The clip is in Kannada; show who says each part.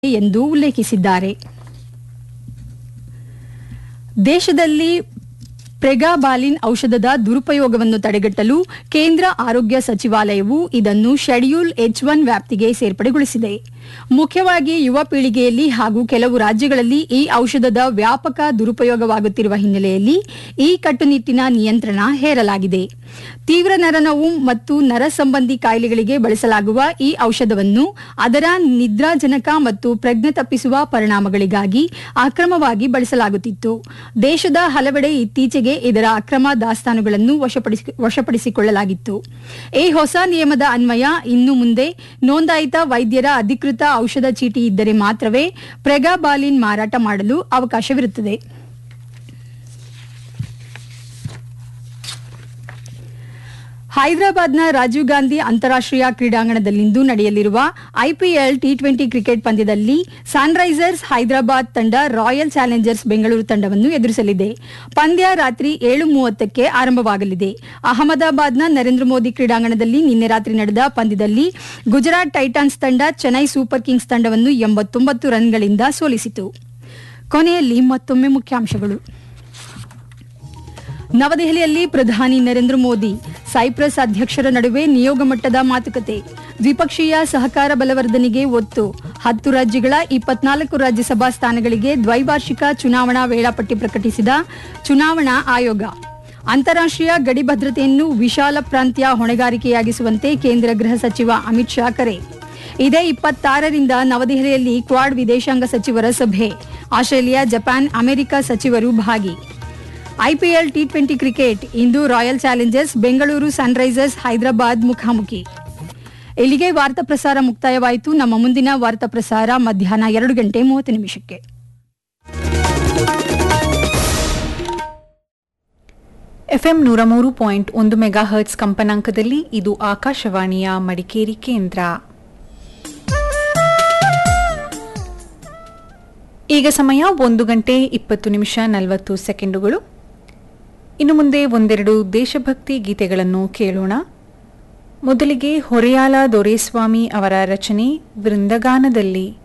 Speaker 1: ಎಂದು ಉಲ್ಲೇಖಿಸಿದ್ದಾರೆ ದೇಶದಲ್ಲಿ ಪ್ರೆಗಾಬಾಲಿನ್ ಔಷಧದ ದುರುಪಯೋಗವನ್ನು ತಡೆಗಟ್ಟಲು ಕೇಂದ್ರ ಆರೋಗ್ಯ ಸಚಿವಾಲಯವು ಇದನ್ನು ಶೆಡ್ಯೂಲ್ ಎಚ್ ಒನ್ ವ್ಯಾಪ್ತಿಗೆ ಸೇರ್ಪಡೆಗೊಳಿಸಿದೆ ಮುಖ್ಯವಾಗಿ ಯುವ ಪೀಳಿಗೆಯಲ್ಲಿ ಹಾಗೂ ಕೆಲವು ರಾಜ್ಯಗಳಲ್ಲಿ ಈ ಔಷಧದ ವ್ಯಾಪಕ ದುರುಪಯೋಗವಾಗುತ್ತಿರುವ ಹಿನ್ನೆಲೆಯಲ್ಲಿ ಈ ಕಟ್ಟುನಿಟ್ಟಿನ ನಿಯಂತ್ರಣ ಹೇರಲಾಗಿದೆ ತೀವ್ರ ನರನೋವು ಮತ್ತು ನರ ಸಂಬಂಧಿ ಕಾಯಿಲೆಗಳಿಗೆ ಬಳಸಲಾಗುವ ಈ ಔಷಧವನ್ನು ಅದರ ನಿದ್ರಾಜನಕ ಮತ್ತು ಪ್ರಜ್ಞೆ ತಪ್ಪಿಸುವ ಪರಿಣಾಮಗಳಿಗಾಗಿ ಅಕ್ರಮವಾಗಿ ಬಳಸಲಾಗುತ್ತಿತ್ತು ದೇಶದ ಹಲವೆಡೆ ಇತ್ತೀಚೆಗೆ ಇದರ ಅಕ್ರಮ ದಾಸ್ತಾನುಗಳನ್ನು ವಶಪಡಿಸಿ ವಶಪಡಿಸಿಕೊಳ್ಳಲಾಗಿತ್ತು ಈ ಹೊಸ ನಿಯಮದ ಅನ್ವಯ ಇನ್ನು ಮುಂದೆ ನೋಂದಾಯಿತ ವೈದ್ಯರ ಅಧಿಕೃತ ಔಷಧ ಚೀಟಿ ಇದ್ದರೆ ಮಾತ್ರವೇ ಪ್ರೆಗಾಬಾಲಿನ್ ಮಾರಾಟ ಮಾಡಲು ಅವಕಾಶವಿರುತ್ತದೆ ಹೈದರಾಬಾದ್ನ ರಾಜೀವ್ ಗಾಂಧಿ ಅಂತಾರಾಷ್ಟೀಯ ಕ್ರೀಡಾಂಗಣದಲ್ಲಿಂದು ನಡೆಯಲಿರುವ ಐಪಿಎಲ್ ಟಿ ಟ್ವೆಂಟಿ ಕ್ರಿಕೆಟ್ ಪಂದ್ಯದಲ್ಲಿ ಸನ್ರೈಸರ್ಸ್ ಹೈದರಾಬಾದ್ ತಂಡ ರಾಯಲ್ ಚಾಲೆಂಜರ್ಸ್ ಬೆಂಗಳೂರು ತಂಡವನ್ನು ಎದುರಿಸಲಿದೆ ಪಂದ್ಯ ರಾತ್ರಿ ಏಳು ಮೂವತ್ತಕ್ಕೆ ಆರಂಭವಾಗಲಿದೆ ಅಹಮದಾಬಾದ್ನ ನರೇಂದ್ರ ಮೋದಿ ಕ್ರೀಡಾಂಗಣದಲ್ಲಿ ನಿನ್ನೆ ರಾತ್ರಿ ನಡೆದ ಪಂದ್ಯದಲ್ಲಿ ಗುಜರಾತ್ ಟೈಟಾನ್ಸ್ ತಂಡ ಚೆನ್ನೈ ಸೂಪರ್ ಕಿಂಗ್ಸ್ ತಂಡವನ್ನು ಎಂಬತ್ತೊಂಬತ್ತು ರನ್ಗಳಿಂದ ಸೋಲಿಸಿತು ಕೊನೆಯಲ್ಲಿ ಮತ್ತೊಮ್ಮೆ ಮುಖ್ಯಾಂಶಗಳು ನವದೆಹಲಿಯಲ್ಲಿ ಪ್ರಧಾನಿ ನರೇಂದ್ರ ಮೋದಿ ಸೈಪ್ರಸ್ ಅಧ್ಯಕ್ಷರ ನಡುವೆ ನಿಯೋಗ ಮಟ್ಟದ ಮಾತುಕತೆ ದ್ವಿಪಕ್ಷೀಯ ಸಹಕಾರ ಬಲವರ್ಧನೆಗೆ ಒತ್ತು ಹತ್ತು ರಾಜ್ಯಗಳ ಇಪ್ಪತ್ನಾಲ್ಕು ರಾಜ್ಯಸಭಾ ಸ್ಥಾನಗಳಿಗೆ ದ್ವೈವಾರ್ಷಿಕ ಚುನಾವಣಾ ವೇಳಾಪಟ್ಟಿ ಪ್ರಕಟಿಸಿದ ಚುನಾವಣಾ ಆಯೋಗ ಅಂತಾರಾಷ್ಟೀಯ ಗಡಿ ಭದ್ರತೆಯನ್ನು ವಿಶಾಲ ಪ್ರಾಂತ್ಯ ಹೊಣೆಗಾರಿಕೆಯಾಗಿಸುವಂತೆ ಕೇಂದ್ರ ಗೃಹ ಸಚಿವ ಅಮಿತ್ ಶಾ ಕರೆ ಇದೇ ಇಪ್ಪತ್ತಾರರಿಂದ ನವದೆಹಲಿಯಲ್ಲಿ ಕ್ವಾಡ್ ವಿದೇಶಾಂಗ ಸಚಿವರ ಸಭೆ ಆಸ್ಟ್ರೇಲಿಯಾ ಜಪಾನ್ ಅಮೆರಿಕ ಸಚಿವರು ಭಾಗಿ ಐಪಿಎಲ್ ಟಿ ಟ್ವೆಂಟಿ ಕ್ರಿಕೆಟ್ ಇಂದು Royal Challengers Bengaluru Sunrisers Hyderabad ಮುಖಾಮುಖಿ ಇಲ್ಲಿಗೆ ವಾರ್ತಾ ಪ್ರಸಾರ ಮುಕ್ತಾಯವಾಯಿತು ನಮ್ಮ ಮುಂದಿನ ವಾರ್ತಾ ಪ್ರಸಾರ ಮಧ್ಯಾಹ್ನ ಎರಡು ಗಂಟೆ ಮೂವತ್ತು ನಿಮಿಷಕ್ಕೆ
Speaker 2: ಎಫ್ಎಂ ನೂರ ಮೂರು ಪಾಯಿಂಟ್ ಒಂದು ಮೆಗಾ ಹರ್ಟ್ಸ್ ಕಂಪನಾಂಕದಲ್ಲಿ ಇದು ಆಕಾಶವಾಣಿಯ ಮಡಿಕೇರಿ ಕೇಂದ್ರ ಈಗ ಸಮಯ ಒಂದು ಗಂಟೆ ಇಪ್ಪತ್ತು ನಿಮಿಷ ನಲವತ್ತು ಸೆಕೆಂಡುಗಳು ಇನ್ನು ಮುಂದೆ ಒಂದೆರಡು ದೇಶಭಕ್ತಿ ಗೀತೆಗಳನ್ನು ಕೇಳೋಣ ಮೊದಲಿಗೆ ಹೊರೆಯಾಲ ದೊರೆಸ್ವಾಮಿ ಅವರ ರಚನೆ ವೃಂದಗಾನದಲ್ಲಿ